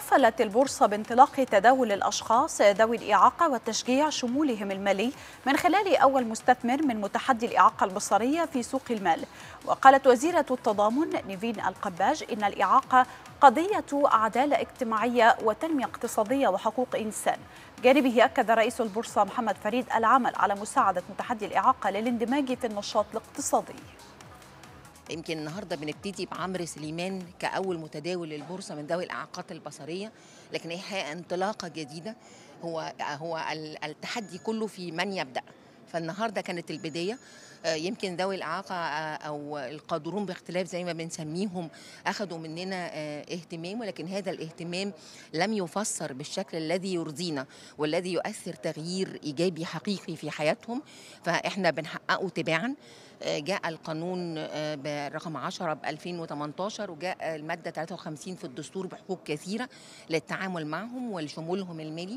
احتفلت البورصة بانطلاق تداول الأشخاص ذوي الإعاقة وتشجيع شمولهم المالي من خلال أول مستثمر من متحدي الإعاقة البصرية في سوق المال وقالت وزيرة التضامن نيفين القباج إن الإعاقة قضية عدالة اجتماعية وتنمية اقتصادية وحقوق إنسان جانبه أكد رئيس البورصة محمد فريد العمل على مساعدة متحدي الإعاقة للاندماج في النشاط الاقتصادي يمكن النهارده بنبتدي بعمرو سليمان كاول متداول للبورصه من ذوي الاعاقات البصريه لكن هي حقيقه انطلاقه جديده هو هو التحدي كله في من يبدا فالنهارده كانت البدايه يمكن ذوي الإعاقة أو القادرون باختلاف زي ما بنسميهم أخذوا مننا اهتمام ولكن هذا الاهتمام لم يفسر بالشكل الذي يرضينا والذي يؤثر تغيير إيجابي حقيقي في حياتهم فإحنا بنحققه تباعا جاء القانون برقم 10 ب 2018 وجاء الماده 53 في الدستور بحقوق كثيره للتعامل معهم ولشمولهم المالي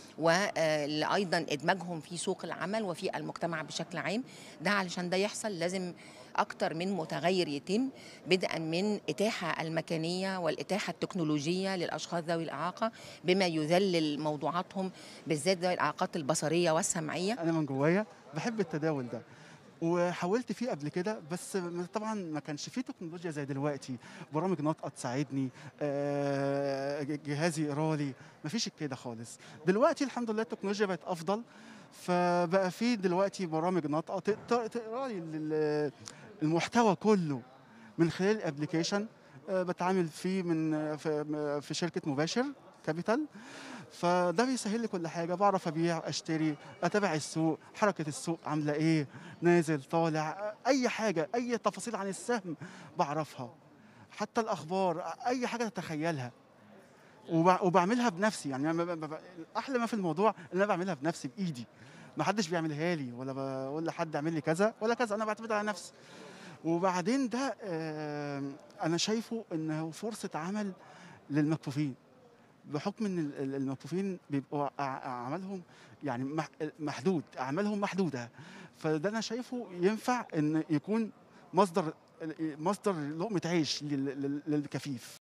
وايضا ادماجهم في سوق العمل وفي المجتمع بشكل عام ده علشان ده يحصل لازم أكتر من متغير يتم بدءا من إتاحة المكانية والإتاحة التكنولوجية للأشخاص ذوي الإعاقة بما يذلل موضوعاتهم بالذات ذوي الإعاقات البصرية والسمعية أنا من جوايا بحب التداول ده وحاولت فيه قبل كده بس طبعا ما كانش فيه تكنولوجيا زي دلوقتي برامج ناطقه تساعدني جهازي يقرا لي ما فيش كده خالص دلوقتي الحمد لله التكنولوجيا بقت افضل فبقى في دلوقتي برامج ناطقه تقرا لي المحتوى كله من خلال الابلكيشن بتعامل فيه من في شركه مباشر كابيتال فده بيسهل لي كل حاجه بعرف ابيع اشتري اتابع السوق حركه السوق عامله ايه نازل طالع اي حاجه اي تفاصيل عن السهم بعرفها حتى الاخبار اي حاجه تتخيلها وبعملها بنفسي يعني احلى ما في الموضوع ان انا بعملها بنفسي بايدي ما حدش بيعملها لي ولا بقول لحد اعمل لي كذا ولا كذا انا بعتمد على نفسي وبعدين ده انا شايفه انه فرصه عمل للمكفوفين بحكم ان المكفوفين بيبقوا اعمالهم يعني محدود اعمالهم محدوده فده انا شايفه ينفع ان يكون مصدر مصدر لقمه عيش للكفيف